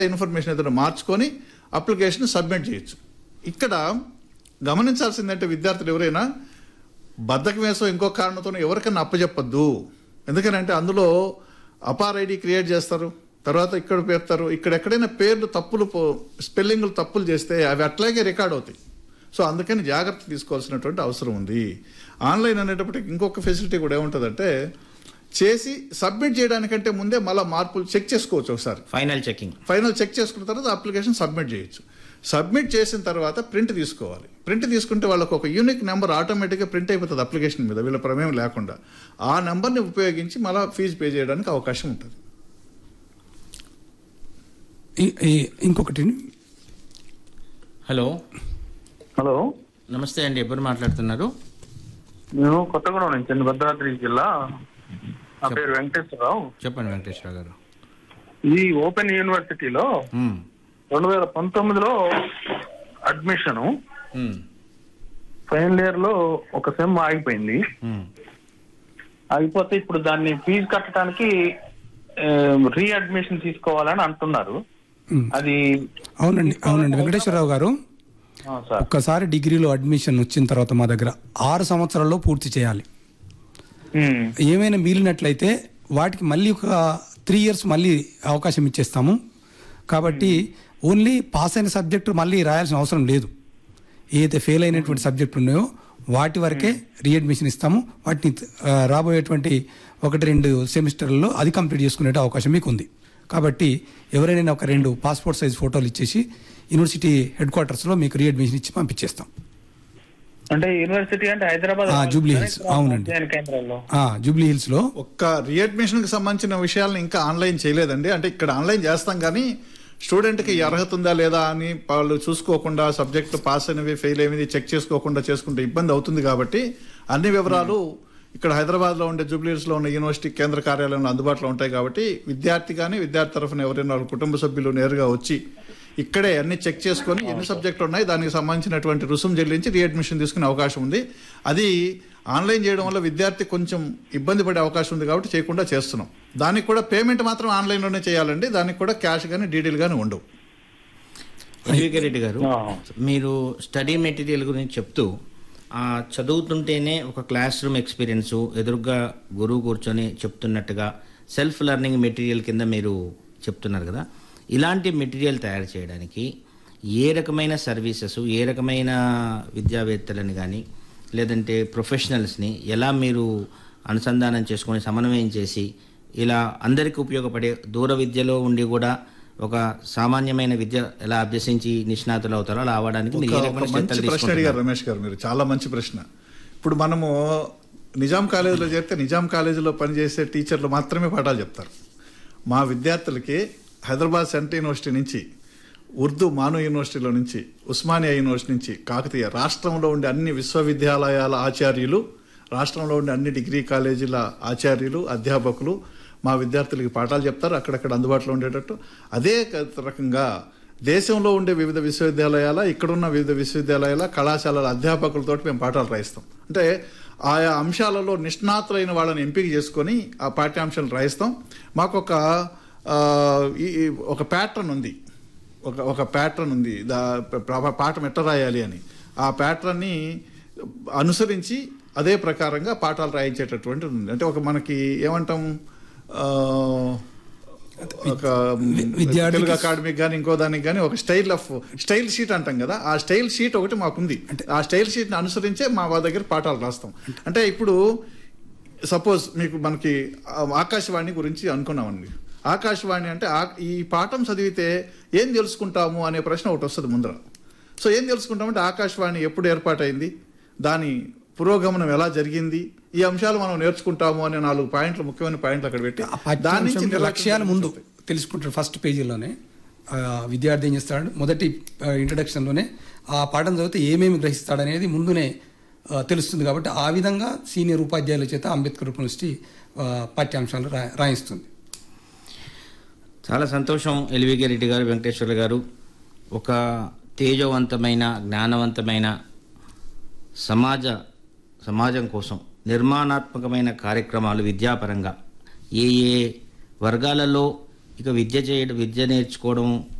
Information ఏదైనా మార్చుకొని application submit చేయొచ్చు ఇక్కడ గమనించాల్సిందంటే విద్యార్థులు ఎవరైనా బద్దకం వేసో ఇంకో కారణంతో ఎవరికైనా అప్పచెప్పద్దు ఎందుకనంటే అందులో అపార్ ఐడి క్రియేట్ చేస్తారు తర్వాత ఇక్కడ పెడతారు ఇక్కడ ఎక్కడైనా పేర్లు తప్పులు పో- స్పెల్లింగ్లు తప్పులు చేస్తే అవి అట్లాగే రికార్డ్ అవుతాయి సో అందుకని జాగ్రత్త తీసుకోవాల్సినటువంటి అవసరం ఉంది ఆన్లైన్ అనేటప్పటికి ఇంకొక ఫెసిలిటీ కూడా ఏముంటుందంటే చేసి సబ్మిట్ చేయడానికంటే ముందే మళ్ళీ మార్పులు చెక్ చేసుకోవచ్చు ఒకసారి ఫైనల్ చెకింగ్ ఫైనల్ చెక్ చేసుకున్న తర్వాత అప్లికేషన్ సబ్మిట్ చేయొచ్చు సబ్మిట్ చేసిన తర్వాత ప్రింట్ తీసుకోవాలి ప్రింట్ తీసుకుంటే వాళ్ళకి ఒక యూనిక్ నెంబర్ ఆటోమేటిక్గా ప్రింట్ అయిపోతుంది అప్లికేషన్ మీద వీళ్ళ ప్రమేయం లేకుండా ఆ నెంబర్ని ఉపయోగించి మళ్ళీ ఫీజు పే చేయడానికి అవకాశం ఉంటుంది ఈ- ఈ- ఇంకొకటి హలో హలో నమస్తే అండి ఎవరు మాట్లాడుతున్నారు నేను కొత్తగూడెం నుంచి అండి, భద్రాద్రి జిల్లా నా పేరు వెంకటేశ్వరరావు చెప్పండి వెంకటేశ్వర గారు ఈ ఓపెన్ యూనివర్సిటీలో మ్మ్. రెండు వేల పంతొమ్మిదిలో అడ్మిషన్ మ్మ్. ఫైనల్ ఇయర్ లో ఒక సెమ్ ఆగిపోయింది మ్మ్. ఆగిపోతే ఇప్పుడు దాన్ని ఫీజు కట్టడానికి రీ అడ్మిషన్ తీసుకోవాలని అంటున్నారు ఉమ్. అది అవునండి అవునండి వెంకటేశ్వరరావు గారు ఆ, సార్ ఒక్కసారి డిగ్రీలో అడ్మిషన్ వచ్చిన తర్వాత మా దగ్గర ఆరు సంవత్సరాల్లో పూర్తి చేయాలి ఉమ్, ఏమైనా మిగిలినట్లయితే వాటికి మళ్ళీ ఒక త్రీ ఇయర్స్ మళ్ళీ అవకాశం ఇచ్చేస్తాము కాబట్టి ఓన్లీ పాస్ అయిన సబ్జెక్టు మళ్ళీ రాయాల్సిన అవసరం లేదు ఏదైతే ఫెయిల్ అయినటువంటి సబ్జెక్టు ఉన్నాయో వాటి వరకే రీఅడ్మిషన్ ఇస్తాము వాటిని ఆ, రాబోయేటువంటి ఒకటి రెండు సెమిస్టర్లలో అది కంప్లీట్ చేసుకునే అవకాశం మీకు ఉంది కాబట్టి ఎవరైనా ఒక రెండు పాస్పోర్ట్ సైజ్ ఫోటోలు ఇచ్చేసి యూనివర్సిటీ హెడ్ క్వార్టర్స్లో మీకు రీఅడ్మిషన్ ఇచ్చి పంపించేస్తాం అంటే యూనివర్సిటీ అంటే హైదరాబాద్ ఆ, జూబ్లీ హిల్స్, అవునండి. అధ్యయన కేంద్రంలో ఆ, జూబ్లీ హిల్స్లో ఒక్క రీఅడ్మిషన్కి సంబంధించిన విషయాలను ఇంకా ఆన్లైన్ చేయలేదండి అంటే ఇక్కడ ఆన్లైన్ చేస్తాం కానీ స్టూడెంట్కి ఈ అర్హత ఉందా లేదా అని వాళ్ళు చూసుకోకుండా సబ్జెక్టు పాస్ అయినవి ఫెయిల్ అయినవి చెక్ చేసుకోకుండా చేసుకుంటే ఇబ్బంది అవుతుంది కాబట్టి అన్ని వివరాలు ఇక్కడ హైదరాబాద్లో ఉండే జూబ్లీహిల్స్లో ఉన్న యూనివర్సిటీ కేంద్ర కార్యాలయంలో అందుబాటులో ఉంటాయి కాబట్టి విద్యార్థి కానీ విద్యార్థి తరఫున ఎవరైనా వాళ్ళ కుటుంబ సభ్యులు నేరుగా వచ్చి ఇక్కడే అన్ని చెక్ చేసుకొని ఎన్ని సబ్జెక్టులు ఉన్నాయి దానికి సంబంధించినటువంటి రుసుము చెల్లించి రీఅడ్మిషన్ తీసుకునే అవకాశం ఉంది అది ఆన్లైన్ చేయడం వల్ల విద్యార్థి కొంచెం ఇబ్బంది పడే అవకాశం ఉంది కాబట్టి చేయకుండా చేస్తున్నాం దానికి కూడా పేమెంట్ మాత్రం ఆన్లైన్లోనే చేయాలండి దానికి కూడా క్యాష్ కానీ డీటెయిల్ కానీ ఉండవు ఎల్వికే రెడ్డి గారు ఆ. మీరు స్టడీ మెటీరియల్ గురించి చెప్తూ ఆ, చదువుతుంటేనే ఒక క్లాస్ రూమ్ ఎక్స్పీరియన్స్ ఎదురుగా గురువు కూర్చొని చెప్తున్నట్టుగా సెల్ఫ్ లెర్నింగ్ మెటీరియల్ కింద మీరు చెప్తున్నారు కదా ఇలాంటి మెటీరియల్ తయారు చేయడానికి ఏ రకమైన సర్వీసెస్ ఏ రకమైన విద్యావేత్తలని కానీ లేదంటే ప్రొఫెషనల్స్ని ఎలా మీరు అనుసంధానం చేసుకొని సమన్వయం చేసి ఇలా అందరికీ ఉపయోగపడే దూర విద్యలో ఉండి కూడా ఒక సామాన్యమైన విద్య ఎలా అభ్యసించి నిష్ణాతులు అవుతారో అలా అవడానికి మీరు ఏ ఒక- రకమైన ఒక మంచి చర్యలు ప్రశ్న అడిగారు రమేష్ గారు మీరు చాలా మంచి ప్రశ్న ఇప్పుడు మనము నిజాం కాలేజీలో చేరితే నిజాం కాలేజీలో పనిచేసే టీచర్లు మాత్రమే పాఠాలు చెప్తారు మా విద్యార్థులకి హైదరాబాద్ సెంట్రల్ యూనివర్సిటీ నుంచి ఉర్దూ మాను యూనివర్సిటీలో నుంచి ఉస్మానియా యూనివర్సిటీ నుంచి కాకతీయ రాష్ట్రంలో ఉండే అన్ని విశ్వవిద్యాలయాల ఆచార్యులు రాష్ట్రంలో ఉండే అన్ని డిగ్రీ కాలేజీల ఆచార్యులు అధ్యాపకులు మా విద్యార్థులకి పాఠాలు చెప్తారు అక్కడక్కడ అందుబాటులో ఉండేటట్టు అదే క- రకంగా దేశంలో ఉండే వివిధ విశ్వవిద్యాలయాల ఇక్కడున్న వివిధ విశ్వవిద్యాలయాల కళాశాలల అధ్యాపకులతో మేము పాఠాలు రాయిస్తాం అంటే ఆయా అంశాలలో నిష్ణాతులైన వాళ్ళని ఎంపిక చేసుకొని ఆ పాఠ్యాంశాలు రాయిస్తాం మాకు ఒక ఆ, ఈ- ఈ ఒక ప్యాటర్న్ ఉంది ఒక ఒక ప్యాటర్న్ ఉంది దా ప్ర- పాఠం ఎట్ట రాయాలి అని ఆ ప్యాటర్న్ని అనుసరించి అదే ప్రకారంగా పాఠాలు రాయించేటటువంటిది ఉంది అంటే ఒక మనకి ఏమంటాం ఆ, ఒక విద్యార్థికి- తెలుగు అకాడమీకి కానీ ఇంకో దానికి కానీ ఒక స్టైల్ ఆఫ్ స్టైల్ షీట్ అంటాం కదా ఆ స్టైల్ షీట్ ఒకటి మాకుంది ఆ స్టైల్ షీట్ని అనుసరించే మా వాళ్ళ దగ్గర పాఠాలు రాస్తాం అంటే ఇప్పుడు సపోజ్ మీకు మనకి ఆ ఆకాశవాణి గురించి అనుకున్నామండి ఆకాశవాణి అంటే ఆ- ఈ పాఠం చదివితే ఏం తెలుసుకుంటాము అనే ప్రశ్న ఒకటి వస్తుంది ముందర సో ఏం తెలుసుకుంటామంటే ఆకాశవాణి ఎప్పుడు ఏర్పాటైంది దాని పురోగమనం ఎలా జరిగింది ఈ అంశాలు మనం నేర్చుకుంటాము అనే నాలుగు పాయింట్లు ముఖ్యమైన పాయింట్లు అక్కడ పెట్టి ఆ దాని నుంచి పాఠ్యాంశం లక్ష్యాలు ముందు నిర్వచనం తెలుసుకుంటాడు ఫస్ట్ పేజీలోనే ఆ, విద్యార్థి ఏం చేస్తాడు మొదటి ఇంట్రడక్షన్లోనే ఆ పాఠం చదివితే ఏమేమి గ్రహిస్తాడు అనేది ముందునే ఆ, తెలుస్తుంది కాబట్టి ఆ విధంగా సీనియర్ ఉపాధ్యాయుల చేత అంబేద్కర్ యూనివర్సిటీ ఆ, పాఠ్యాంశాలు రా రాయిస్తుంది చాలా సంతోషం ఎల్వికే రెడ్డి గారు వెంకటేశ్వర గారు ఒక తేజవంతమైన జ్ఞానవంతమైన సమాజ సమాజం కోసం నిర్మాణాత్మకమైన కార్యక్రమాలు విద్యాపరంగా ఏ ఏ వర్గాలలో ఇక విద్య చేయడం విద్య నేర్చుకోవడం